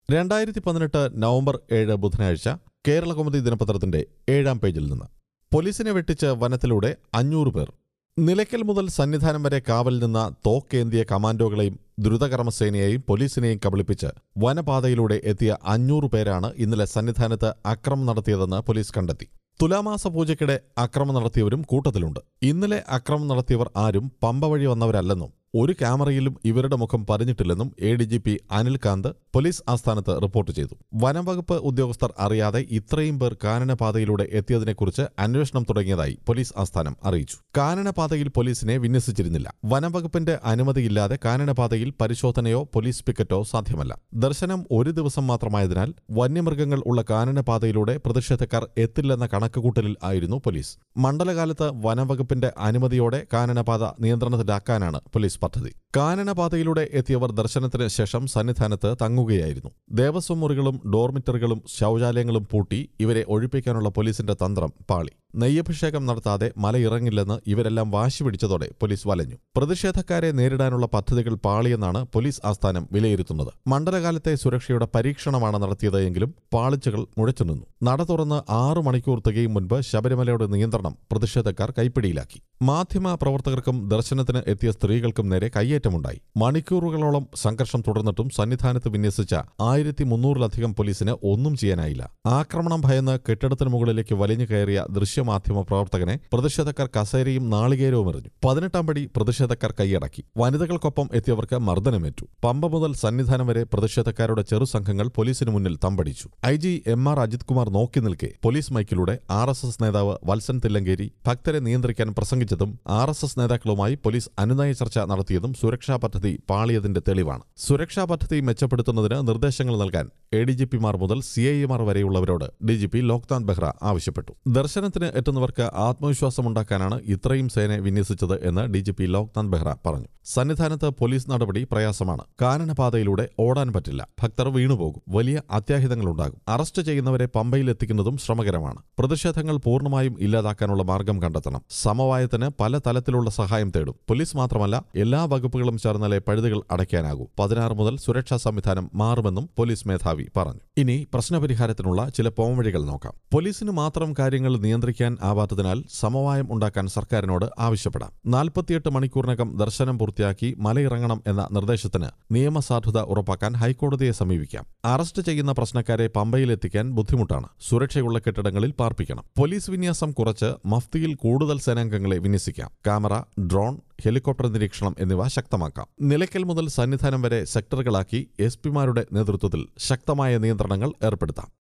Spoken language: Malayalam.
രണ്ടായിരത്തി പതിനെട്ട് നവംബർ ഏഴ് ബുധനാഴ്ച കേരളകൗമുദി ദിനപത്രത്തിന്റെ ഏഴാം പേജിൽ നിന്ന് പോലീസിനെ വെട്ടിച്ച് വനത്തിലൂടെ അഞ്ഞൂറ് പേർ നിലയ്ക്കൽ മുതൽ സന്നിധാനം വരെ കാവൽ നിന്ന തോക്കേന്തിയ കമാൻഡോകളെയും ദ്രുതകർമ്മസേനയെയും പോലീസിനെയും കബളിപ്പിച്ച് വനപാതയിലൂടെ എത്തിയ അഞ്ഞൂറ് പേരാണ് ഇന്നലെ സന്നിധാനത്ത് അക്രമം നടത്തിയതെന്ന് പോലീസ് കണ്ടെത്തി തുലാമാസ പൂജയ്ക്കിടെ അക്രമം നടത്തിയവരും കൂട്ടത്തിലുണ്ട് ഇന്നലെ അക്രമം നടത്തിയവർ ആരും പമ്പ വഴി വന്നവരല്ലെന്നും ഒരു ക്യാമറയിലും ഇവരുടെ മുഖം പതിഞ്ഞിട്ടില്ലെന്നും A D G P Anilkanth police ആസ്ഥാനത്ത് റിപ്പോർട്ട് ചെയ്തു വനംവകുപ്പ് ഉദ്യോഗസ്ഥർ അറിയാതെ ഇത്രയും പേർ കാനനപാതയിലൂടെ എത്തിയതിനെക്കുറിച്ച് അന്വേഷണം തുടങ്ങിയതായി പോലീസ് ആസ്ഥാനം അറിയിച്ചു കാനനപാതയിൽ പോലീസിനെ വിന്യസിച്ചിരുന്നില്ല വനംവകുപ്പിന്റെ അനുമതിയില്ലാതെ കാനനപാതയിൽ പരിശോധനയോ പോലീസ് പിക്കറ്റോ സാധ്യമല്ല ദർശനം ഒരു ദിവസം മാത്രമായതിനാൽ വന്യമൃഗങ്ങൾ ഉള്ള കാനനപാതയിലൂടെ പ്രതിഷേധക്കാർ എത്തില്ലെന്ന കണക്കുകൂട്ടലിൽ ആയിരുന്നു പോലീസ് മണ്ഡലകാലത്ത് വനംവകുപ്പിന്റെ അനുമതിയോടെ കാനനപാത നിയന്ത്രണത്തിലാക്കാനാണ് പോലീസ് പദ്ധതി കാനനപാതയിലൂടെ എത്തിയവർ ദർശനത്തിന് ശേഷം സന്നിധാനത്ത് തങ്ങുകയായിരുന്നു ദേവസ്വം മുറികളും ഡോർമിറ്ററുകളും ശൗചാലയങ്ങളും പൂട്ടി ഇവരെ ഒഴിപ്പിക്കാനുള്ള പോലീസിന്റെ തന്ത്രം പാളി നെയ്യഭിഷേകം നടത്താതെ മലയിറങ്ങില്ലെന്ന് ഇവരെല്ലാം വാശി പിടിച്ചതോടെ പോലീസ് വലഞ്ഞു പ്രതിഷേധക്കാരെ നേരിടാനുള്ള പദ്ധതികൾ പാളിയെന്നാണ് പോലീസ് ആസ്ഥാനം വിലയിരുത്തുന്നത് മണ്ഡലകാലത്തെ സുരക്ഷയുടെ പരീക്ഷണമാണ് നടത്തിയത് എങ്കിലും പാളിച്ചകൾ മുഴച്ചുനിന്നു നട തുറന്ന് ആറു മണിക്കൂർ തികയും മുൻപ് ശബരിമലയുടെ നിയന്ത്രണം പ്രതിഷേധക്കാർ കൈപ്പിടിയിലാക്കി മാധ്യമ പ്രവർത്തകർക്കും ദർശനത്തിന് എത്തിയ സ്ത്രീകൾക്കും നേരെ കയ്യേറ്റമുണ്ടായി മണിക്കൂറുകളോളം സംഘർഷം തുടർന്നിട്ടും സന്നിധാനത്ത് വിന്യസിച്ച ആയിരത്തി മുന്നൂറിലധികം പോലീസിന് ഒന്നും ചെയ്യാനായില്ല ആക്രമണം ഭയന്ന് കെട്ടിടത്തിന് മുകളിലേക്ക് വലിഞ്ഞു കയറിയ ദൃശ്യമാധ്യമ പ്രവർത്തകനെ പ്രതിഷേധക്കാർ കസേരയും നാളികേരവും എറിഞ്ഞു പതിനെട്ടാം പടി പ്രതിഷേധക്കാർ കൈയടക്കി വനിതകൾക്കൊപ്പം എത്തിയവർക്ക് മർദ്ദനമേറ്റു പമ്പ മുതൽ സന്നിധാനം വരെ പ്രതിഷേധക്കാരുടെ ചെറുസംഘങ്ങൾ പോലീസിന് മുന്നിൽ തമ്പടിച്ചു I G M R Ajith Kumar നോക്കി നിൽക്കെ പോലീസ് മൈക്കിലൂടെ ആർ എസ് എസ് നേതാവ് വത്സൻ തില്ലങ്കേരി ഭക്തരെ നിയന്ത്രിക്കാൻ പ്രസംഗിച്ചതും ആർ എസ് എസ് നേതാക്കളുമായി പോലീസ് അനുനയ ചർച്ച നടത്തിയതും സുരക്ഷാ പദ്ധതി പാളിയതിന്റെ തെളിവാണ് സുരക്ഷാ പദ്ധതി മെച്ചപ്പെടുത്തുന്നതിന് നിർദ്ദേശങ്ങൾ നൽകാൻ എ ഡി ജി പിമാർ മുതൽ സി ഐ എമാർ വരെയുള്ളവരോട് D G P Loknath Behera ആവശ്യപ്പെട്ടു ദർശനത്തിന് എത്തുന്നവർക്ക് ആത്മവിശ്വാസമുണ്ടാക്കാനാണ് ഇത്രയും സേനയെ വിന്യസിച്ചത് എന്ന് D G P Loknath Behera പറഞ്ഞു സന്നിധാനത്ത് പോലീസ് നടപടി പ്രയാസമാണ് കാനനപാതയിലൂടെ ഓടാൻ പറ്റില്ല ഭക്തർ വീണുപോകും വലിയ അത്യാഹിതങ്ങളുണ്ടാകും അറസ്റ്റ് ചെയ്യുന്നവരെ പമ്പയിൽ എത്തിക്കുന്നതും ശ്രമകരമാണ് പ്രതിഷേധങ്ങൾ പൂർണ്ണമായും ഇല്ലാതാക്കാനുള്ള മാർഗം കണ്ടെത്തണം സമവായത്തിന് പല തലത്തിലുള്ള സഹായം തേടും പോലീസ് മാത്രമല്ല എല്ലാ വകുപ്പുകളും ചേർന്നാലേ പഴുതുകൾ അടയ്ക്കാനാകൂ പതിനാറ് മുതൽ സുരക്ഷാ സംവിധാനം മാറുമെന്നും പോലീസ് മേധാവി പറഞ്ഞു ഇനി പ്രശ്നപരിഹാരത്തിനുള്ള ചില പോംവഴികൾ നോക്കാം പോലീസിന് മാത്രം കാര്യങ്ങൾ നിയന്ത്രിക്കാൻ ആവാത്തതിനാൽ സമവായം ഉണ്ടാക്കാൻ സർക്കാരിനോട് ആവശ്യപ്പെടാം നാൽപ്പത്തിയെട്ട് മണിക്കൂറിനകം ദർശനം പൂർത്തിയാക്കി മലയിറങ്ങണം എന്ന നിർദ്ദേശത്തിന് നിയമസാധുത ഉറപ്പാക്കാൻ ഹൈക്കോടതിയെ സമീപിക്കാം അറസ്റ്റ് ചെയ്യുന്ന പ്രശ്നക്കാരെ പമ്പയിലെത്തിക്കാൻ ബുദ്ധിമുട്ടാണ് സുരക്ഷയുള്ള കെട്ടിടങ്ങളിൽ പാർപ്പിക്കണം പോലീസ് വിന്യാസം കുറച്ച് മഫ്തിയിൽ കൂടുതൽ സേനാംഗങ്ങളെ വിന്യസിക്കാം ക്യാമറ ഡ്രോൺ ഹെലികോപ്റ്റർ നിരീക്ഷണം എന്നിവ ശക്തമാക്കാം നിലയ്ക്കൽ മുതൽ സന്നിധാനം വരെ സെക്ടറുകളാക്കി എസ് പിമാരുടെ നേതൃത്വത്തിൽ ശക്തമായ നിയന്ത്രണങ്ങൾ ഏർപ്പെടുത്താം